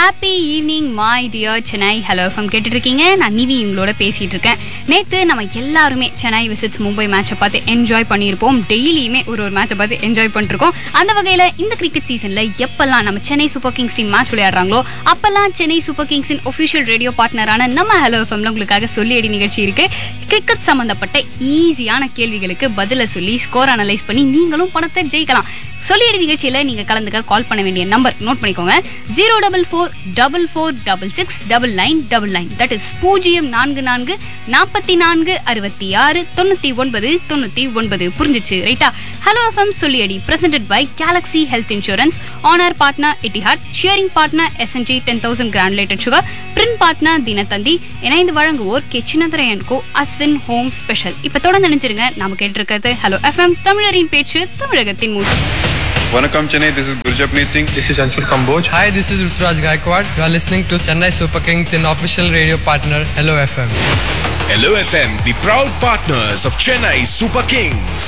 Happy evening my dear Chennai hello FM கேட்டுட்டு இருக்கீங்க நான் நிவி உங்களோட பேசிட்டு இருக்கேன் நேற்று நம்ம எல்லாருமே சென்னை விசிட்ஸ் மும்பை மேட்சை பார்த்து என்ஜாய் பண்ணியிருப்போம் டெய்லியுமே ஒரு ஒரு மேட்சை பார்த்து என்ஜாய் பண்ணிருக்கோம் அந்த வகையில் இந்த கிரிக்கெட் சீசனில் எப்பெல்லாம் நம்ம Chennai Super Kings team match விளையாடுறாங்களோ அப்பெல்லாம் சென்னை சூப்பர் கிங்ஸின் ஒஃபிஷியல் ரேடியோ பார்ட்னரான நம்ம ஹலோ எஃப்எம்ல உங்களுக்காக சொல்லி அடி நிகழ்ச்சி இருக்கு கிரிக்கெட் சம்பந்தப்பட்ட ஈஸியான கேள்விகளுக்கு பதிலை சொல்லி ஸ்கோர் அனலைஸ் பண்ணி நீங்களும் பணத்தை ஜெயிக்கலாம் சொல்லியடி நிகழ்ச்சியில நீங்க கலந்துக்க கால் பண்ண வேண்டிய நம்பர் நோட் பண்ணிக்கோங்க zero double four double four double six double nine double nine that is பூஜ்ஜியம் நான்கு நான்கு நாற்பத்தி நான்கு அறுபத்தி ஆறு தொண்ணூத்தி ஒன்பது தொண்ணூத்தி ஒன்பது புரிஞ்சிச்சு ரைட்டா ஹலோ எஃப்எம் சொல்லியடி presented by Galaxy health insurance honour partner Etihad sharing partner SNG ten thousand granulated sugar print partner Dinathanthi இணைந்து வழங்குவோர் கெச்சினதுரையன் கோ அஸ்வின் ஹோம் ஸ்பெஷல் இப்ப தொடர்ந்து நினைச்சிருங்க நாம கேட்டிருக்கிறது ஹலோ எஃப்எம் தமிழரின் பேச்சு தமிழகத்தின் மூச்சு Vanakkam Chennai, this is Gurjapneet Singh. This is Anshul Kamboj. Hi, this is Ruturaj Gaikwad. You are listening to Chennai Super Kings in official radio partner Hello FM. Hello FM, the proud partners of Chennai Super Kings.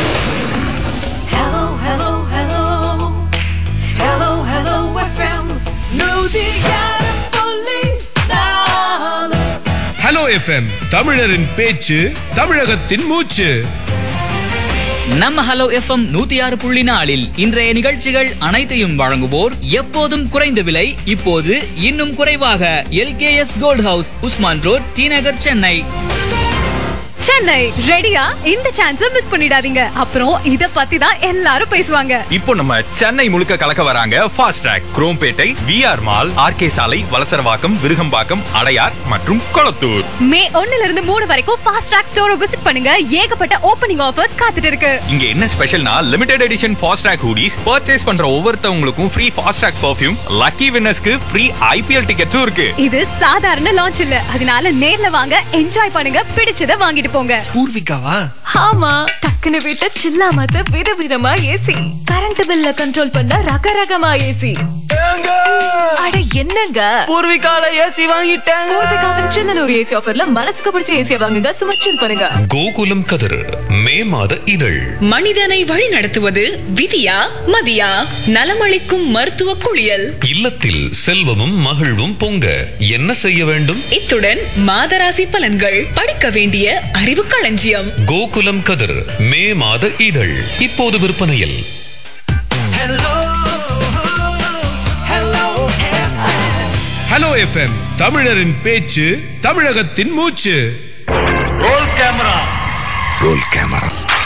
Hello, hello, hello. Hello, hello, FM. நூதியாரம் புள்ளி நாலு. Hello FM, தமிழரின் பேச்சு தமிழகத்தின் மூச்சு நம்ம hello FM நூத்தி ஆறு புள்ளி நாலில் இன்றைய நிகழ்ச்சிகள் அனைத்தையும் வழங்குவோர் எப்போதும் குறைந்த விலை இப்போது இன்னும் குறைவாக LKS gold house Usman road T Nagar Chennai Chennai ரெடியா இந்த சான்ஸ மிஸ் பண்ணிடாதீங்க அப்புறம் இத பத்தி தான் எல்லாரும் பேசுவாங்க இப்போ நம்ம சென்னை முழுக்க கலக்க வராங்க fast track Chromepet VR mall RK சாலை வலசரவாக்கம் விருகம்பாக்கம் அடையார் மற்றும் கொளத்தூர் மே ஒண்ணுல இருந்து மூணு வரைக்கும் ஃபாஸ்ட் ட்ராக் ஸ்டோரை விசிட் பண்ணுங்க ஏகப்பட்ட ஓப்பனிங் ஆஃபர்ஸ் காத்துட்டு இருக்கு இங்க என்ன ஸ்பெஷல்னா limited edition fast track hoodies purchase பண்ற ஒவ்வொருத்தவங்களுக்கும் free fast track perfume lucky வின்னர்ஸ்க்கு ஃப்ரீ ஐபிஎல் டிக்கெட்ஸும் இருக்கு இது சாதாரண லான்ச் இல்ல அதனால நேர்ல வாங்க என்ஜாய் பண்ணுங்க பிடிச்சத வாங்கிட்டு போங்க பூர்விகாவா ஆமா டக்குனு விட்ட சில்லாமத்த விதவிதமா ஏசி கரண்ட் பில்ல கண்ட்ரோல் பண்ண ரகரகமா ஏசி அட என்னங்க பூர்விகால ஏசி வாங்கிட்டேன் பூர்விகாவின் சின்னனூர் ஏசி ஆஃபர்ல மனசுக்கு பிடிச்ச ஏசியை வாங்குங்க சும்மா chill பண்ணுங்க கோகுலம் கதிர் மே மாத இதழ் மனிதனை வழிநடத்துவது விதியா மதியா நலமளிக்கும் மருத்துவ குளியல் இல்லத்தில் செல்வமும் மகிழ்வும் பொங்க என்ன செய்ய வேண்டும் இத்துடன் மாதராசி பலன்கள் படிக்க வேண்டிய அறிவு களஞ்சியம் கோகுலம் கதிர் மே மாத இதழ் இப்போது விற்பனையில் ஹலோ எஃப்எம் தமிழரின் பேச்சு தமிழகத்தின் மூச்சு roll camera roll camera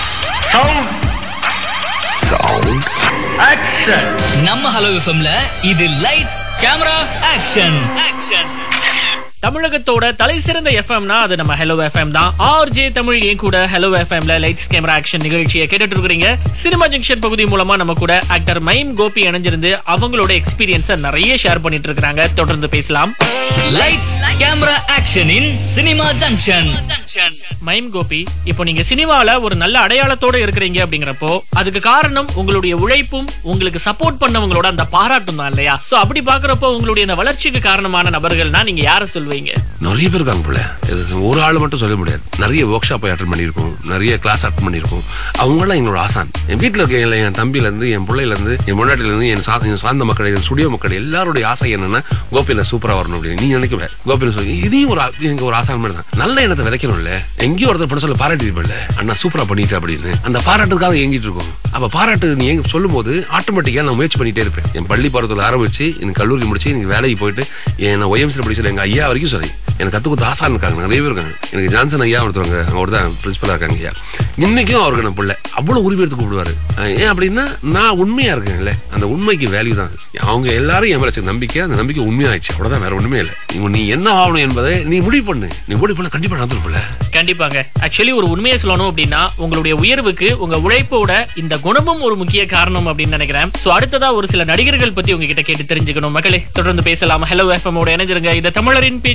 sound action நம்ம ஹலோ எஃப்எம்ல இது லைட்ஸ் கேமரா ஆக்ஷன் ஆக்ஷன் தமிழகத்தோட தலை சிறந்த எஃப்எம்னா அது நம்ம ஹலோ எஃப்எம் தான் ஆர்ஜே தமிழ் ஏன் கூட ஹலோ எஃப்எம்ல லைட்ஸ் கேமரா ஆக்ஷன் நிகழ்ச்சியை கேட்டுட்டு இருக்கிறீங்க சினிமா ஜங்ஷன் பகுதி மூலமா நம்ம கூட ஆக்டர் மைம் கோபி இணைஞ்சிருந்து அவங்களோட எக்ஸ்பீரியன்ஸை நிறைய ஷேர் பண்ணிட்டு இருக்காங்க தொடர்ந்து பேசலாம் lights camera action in cinema junction mime Gopi இப்போ நீங்க சினிமால ஒரு நல்ல அடையாளத்தோட இருக்கிறீங்க அப்படிங்கிறப்போ அதுக்கு காரணம் உங்களுடைய உழைப்பும் உங்களுக்கு சப்போர்ட் பண்ணவங்களோட அந்த பாராட்டும் தான் இல்லையா சோ அப்படி பாக்குறப்போ உங்களுடைய அந்த வளர்ச்சிக்கு காரணமான நபர்கள்னா நீங்க யாரை சொல்வீங்க நிறைய பேர் இருக்காங்க போல இது ஒரு ஆள் மட்டும் சொல்ல முடியாது நிறைய ஒர்க் ஷாப் அட்டன் பண்ணியிருக்கோம் நிறைய கிளாஸ் அட்டன் பண்ணியிருக்கோம் அவங்களாம் எங்களோட ஆசான் என் வீட்டில் இருக்க என் என் தம்பில இருந்து என் பிள்ளையில இருந்து என் முன்னாடில இருந்து என் சா என் சார்ந்த மக்கள் என் ஸ்டுடியோ மக்கள் எல்லாருடைய ஆசை என்னன்னா கோபியில சூப்பரா வரணும் அப்படின்னு நீ நினைக்கவே கோபியில சொல்லி இதையும் ஒரு ஆ- எனக்கு ஒரு ஆசான் மாதிரி தான் நல்ல எண்ணத்தை விதைக்கணும்ல எங்கேயும் ஒருத்தர் பண்ண சொல்ல பாராட்டிருப்பேன்ல அண்ணா சூப்பரா பண்ணிட்டு அப்படின்னு அந்த பாராட்டுக்காக ஏங்கிட்டு இருக்கோம் அப்ப பாராட்டு நீ எங்க சொல்லும் போது ஆட்டோமேட்டிக்கா நான் முயற்சி பண்ணிட்டே இருப்பேன் என் பள்ளி பருவத்தில் ஆரம்பிச்சு எனக்கு கல்லூரி முடிச்சு எனக்கு வேலைக்கு போயிட்டு என் நான் ஒய்எம்சியில் படிச்சு எங்க ஐயா வரைக்கும் சரி எனக்கு கற்றுக் கொடுத்த ஆசான் இருக்காங்க நிறைய பேர் இருக்காங்க எனக்கு ஜான்சன் ஐயா ஒருத்தவங்க அவர் தான் பிரின்சிபலாக இருக்காங்க ஐயா இன்னைக்கும் அவருக்கு நான் பிள்ளை அவ்வளோ உரிமை எடுத்து கூப்பிடுவாரு அஹ் ஏன் அப்படின்னா நான் உண்மையா இருக்கேன்ல அந்த உண்மைக்கு வேல்யூ தான் அவங்க எல்லாரும் என் மேல வச்ச நம்பிக்கை அந்த நம்பிக்கை உண்மையாயிடுச்சு அவ்வளவுதான் வேற ஒண்ணுமே இல்லை இவங்க நீ என்ன ஆகணும் என்பதை நீ முடிவு பண்ணு நீ முடிவு பண்ண கண்டிப்பா நடந்துருப்பில்ல கண்டிப்பாங்க ஆக்சுவலி ஒரு உண்மையை சொல்லணும் அப்படின்னா உங்களுடைய உயர்வுக்கு உங்க உழைப்போட இந்த குணமும் ஒரு முக்கிய காரணம் அப்படின்னு நினைக்கிறேன் சோ அடுத்ததா ஒரு சில நடிகர்கள் பத்தி உங்ககிட்ட கேட்டு தெரிஞ்சுக்கணும் மக்களே தொடர்ந்து பேசலாம் ஹலோ எஃப்எம் ஓட இணைஞ்சிருங்க இந்த தமிழரின் பேச்சு